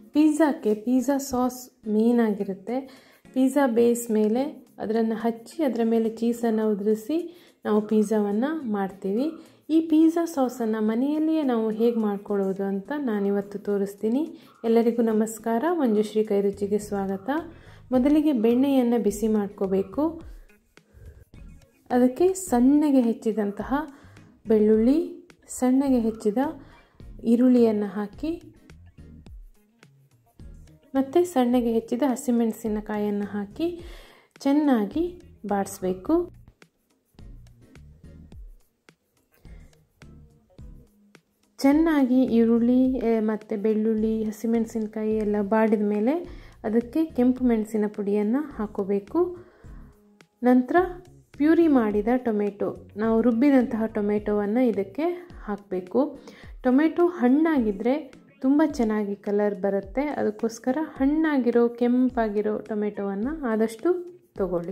ಪಿಜ್ಜಾಕ್ಕೆ pizza sauce main ಆಗಿರುತ್ತೆ pizza base ಮೇಲೆ ಅದನ್ನು ಹಚ್ಚಿ ಅದರ ಮೇಲೆ ಚೀಸನ್ನು ಉದುರಿಸಿ ನಾವು ಪಿಜ್ಜಾವನ್ನು ಮಾಡ್ತೀವಿ ಈ ಪಿಜ್ಜಾ ಸಾಸನ್ನು ಮನೆಯಲ್ಲಿಯೇ ನಾವು ಹೇಗೆ ಮಾಡ್ಕೊಳ್ಳೋದು ಅಂತ ನಾನಿವತ್ತು ತೋರಿಸ್ತೀನಿ ಎಲ್ಲರಿಗೂ ನಮಸ್ಕಾರ ಮಂಜುಶ್ರೀ ಕೈರುಚಿಗೆ ಸ್ವಾಗತ ಮೊದಲಿಗೆ ಬೆಣ್ಣೆಯನ್ನು ಬಿಸಿ ಮಾಡ್ಕೋಬೇಕು ಅದಕ್ಕೆ ಸಣ್ಣಗೆ ಹೆಚ್ಚಿದಂತಹ ಬೆಳ್ಳುಳ್ಳಿ ಸಣ್ಣಗೆ ಹೆಚ್ಚಿದ ಈರುಳ್ಳಿಯನ್ನು ಹಾಕಿ ಮತ್ತು ಸಣ್ಣಗೆ ಹೆಚ್ಚಿದ ಹಸಿಮೆಣಸಿನಕಾಯನ್ನು ಹಾಕಿ ಚೆನ್ನಾಗಿ ಬಾಡಿಸ್ಬೇಕು ಚೆನ್ನಾಗಿ ಈರುಳ್ಳಿ ಮತ್ತು ಬೆಳ್ಳುಳ್ಳಿ ಹಸಿಮೆಣಸಿನಕಾಯಿ ಎಲ್ಲ ಬಾಡಿದ ಮೇಲೆ ಅದಕ್ಕೆ ಕೆಂಪು ಮೆಣಸಿನ ಪುಡಿಯನ್ನು ಹಾಕೋಬೇಕು ನಂತರ ಪ್ಯೂರಿ ಮಾಡಿದ ಟೊಮೆಟೊ ನಾವು ರುಬ್ಬಿದಂತಹ ಟೊಮೆಟೊವನ್ನು ಇದಕ್ಕೆ ಹಾಕಬೇಕು ಟೊಮೆಟೊ ಹಣ್ಣಾಗಿದ್ದರೆ ತುಂಬ ಚೆನ್ನಾಗಿ ಕಲರ್ ಬರುತ್ತೆ ಅದಕ್ಕೋಸ್ಕರ ಹಣ್ಣಾಗಿರೋ ಕೆಂಪಾಗಿರೋ ಟೊಮೆಟೊವನ್ನು ಆದಷ್ಟು ತಗೊಳ್ಳಿ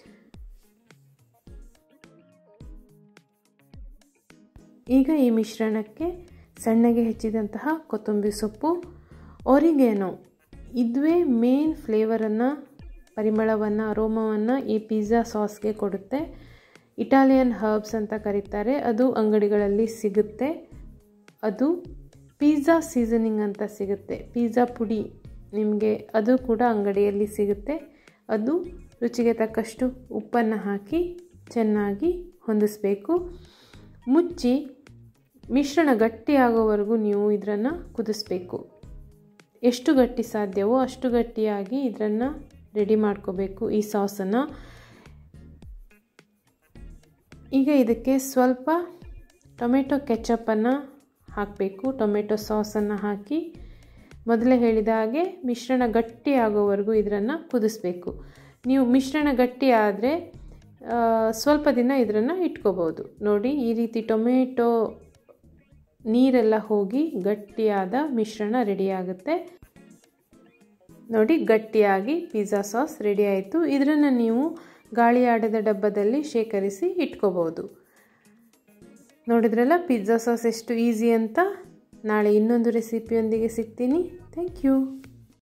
ಈಗ ಈ ಮಿಶ್ರಣಕ್ಕೆ ಸಣ್ಣಗೆ ಹೆಚ್ಚಿದಂತಹ ಕೊತ್ತಂಬರಿ ಸೊಪ್ಪು ಒರಿಗೇನೋ ಇದುವೇ ಮೇನ್ ಫ್ಲೇವರನ್ನು ಪರಿಮಳವನ್ನು ಅರೋಮವನ್ನು ಈ ಪಿಜ್ಜಾ ಸಾಸ್ಗೆ ಕೊಡುತ್ತೆ ಇಟಾಲಿಯನ್ ಹರ್ಬ್ಸ್ ಅಂತ ಕರೀತಾರೆ ಅದು ಅಂಗಡಿಗಳಲ್ಲಿ ಸಿಗುತ್ತೆ ಅದು ಪಿಜ್ಜಾ ಸೀಸನಿಂಗ್ ಅಂತ ಸಿಗುತ್ತೆ ಪಿಜ್ಜಾ ಪುಡಿ ನಿಮಗೆ ಅದು ಕೂಡ ಅಂಗಡಿಯಲ್ಲಿ ಸಿಗುತ್ತೆ ಅದು ರುಚಿಗೆ ತಕ್ಕಷ್ಟು ಉಪ್ಪನ್ನು ಹಾಕಿ ಚೆನ್ನಾಗಿ ಹೊಂದಿಸಬೇಕು ಮುಚ್ಚಿ ಮಿಶ್ರಣ ಗಟ್ಟಿಯಾಗೋವರೆಗೂ ನೀವು ಇದನ್ನು ಕುದಿಸ್ಬೇಕು ಎಷ್ಟು ಗಟ್ಟಿ ಸಾಧ್ಯವೋ ಅಷ್ಟು ಗಟ್ಟಿಯಾಗಿ ಇದನ್ನು ರೆಡಿ ಮಾಡ್ಕೋಬೇಕು ಈ ಸಾಸನ್ನು ಈಗ ಇದಕ್ಕೆ ಸ್ವಲ್ಪ ಟೊಮೆಟೊ ಕೆಚಪ್ಪನ್ನು ಹಾಕಬೇಕು ಟೊಮೆಟೊ ಸಾಸನ್ನು ಹಾಕಿ ಮೊದಲೇ ಹೇಳಿದ ಹಾಗೆ ಮಿಶ್ರಣ ಗಟ್ಟಿ ಆಗೋವರೆಗೂ ಇದನ್ನು ಕುದಿಸ್ಬೇಕು ನೀವು ಮಿಶ್ರಣ ಗಟ್ಟಿ ಆದರೆ ಸ್ವಲ್ಪ ದಿನ ಇದನ್ನು ಇಟ್ಕೋಬೋದು ನೋಡಿ ಈ ರೀತಿ ಟೊಮೆಟೊ ನೀರೆಲ್ಲ ಹೋಗಿ ಗಟ್ಟಿಯಾದ ಮಿಶ್ರಣ ರೆಡಿಯಾಗುತ್ತೆ ನೋಡಿ ಗಟ್ಟಿಯಾಗಿ ಪಿಜ್ಜಾ ಸಾಸ್ ರೆಡಿ ಆಯಿತು ಇದನ್ನು ನೀವು ಗಾಳಿ ಆಡದ ಡಬ್ಬದಲ್ಲಿ ಶೇಖರಿಸಿ ಇಟ್ಕೋಬೋದು ನೋಡಿದ್ರಲ್ಲ ಪಿಜ್ಜಾ ಸಾಸ್ ಎಷ್ಟು ಈಸಿ ಅಂತ ನಾಳೆ ಇನ್ನೊಂದು ರೆಸಿಪಿಯೊಂದಿಗೆ ಸಿಗ್ತೀನಿ ಥ್ಯಾಂಕ್ ಯು